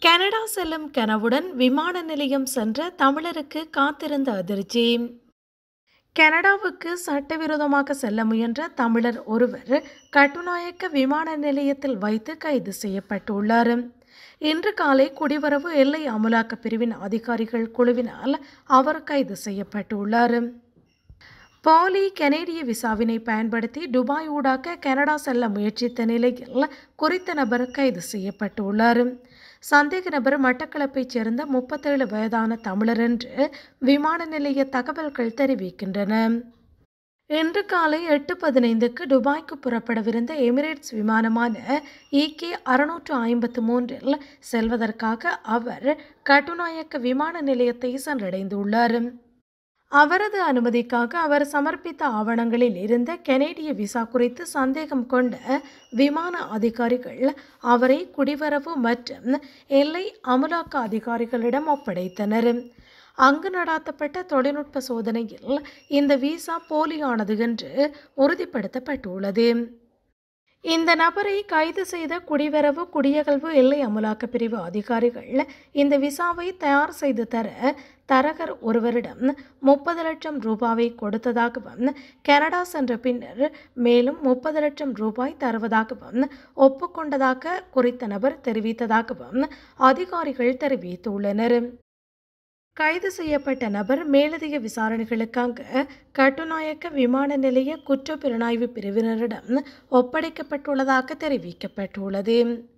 Canada செல்லும் கனவுடன் விமான நிலையம் சென்ற தமிழருக்கு காத்திருந்த அதிர்ச்சி கனடாவுக்கு சட்டவிரோதமாக செல்ல முயன்ற தமிழர் ஒருவர் கட்டுநாயக்க விமான நிலையத்தில் வைத்து கைது செய்யப்பட்டுள்ளார் இன்று காலை குடிவரவு எல்லை அமலாக்க பிரிவின் அதிகாரிகள் குழுவினால் அவர் கைது செய்யப்பட்டுள்ளார் பாலி கனேடிய விசாவினை பயன்படுத்தி துபாய் ஊடாக கனடா செல்ல முயற்சித்த நிலையில் குறித்த நபர் கைது செய்யப்பட்டுள்ளார் சந்தேக நபர் மட்டக்களப்பைச் சேர்ந்த முப்பத்தேழு வயதான தமிழர் என்று விமான நிலைய தகவல்கள் தெரிவிக்கின்றன இன்று காலை எட்டு பதினைந்துக்கு துபாய்க்கு புறப்படவிருந்த எமிரேட்ஸ் விமானமான இகே அறுநூற்று ஐம்பத்து மூன்றில் செல்வதற்காக அவர் கட்டுநாயக்க விமான நிலையத்தை சென்றடைந்துள்ளார் அவரது அனுமதிக்காக அவர் சமர்ப்பித்த ஆவணங்களில் இருந்த கனேடிய விசா குறித்து சந்தேகம் கொண்ட விமான அதிகாரிகள் அவரை குடிவரவு மற்றும் எல்லை அமலாக்க அதிகாரிகளிடம் ஒப்படைத்தனர் அங்கு நடாத்தப்பட்ட தொழில்நுட்ப சோதனையில் இந்த விசா போலியானது என்று உறுதிப்படுத்தப்பட்டுள்ளது இந்த நபரை கைது செய்த குடிவரவு குடியகல்வு எல்லை அமலாக்க பிரிவு அதிகாரிகள் இந்த விசாவை தயார் செய்து தர தரகர் ஒருவரிடம் முப்பது லட்சம் ரூபாவை கொடுத்ததாகவும் கனடா சென்ற பின்னர் மேலும் முப்பது லட்சம் ரூபாய் தருவதாகவும் ஒப்புக்கொண்டதாக குறித்த நபர் தெரிவித்ததாகவும் அதிகாரிகள் தெரிவித்துள்ளனர் கைது செய்யப்பட்ட நபர் மேலதிக விசாரணைகளுக்காக கட்டுநாயக்க விமான நிலைய குற்றப்புலனாய்வு பிரிவினரிடம் ஒப்படைக்கப்பட்டுள்ளதாக தெரிவிக்கப்பட்டுள்ளது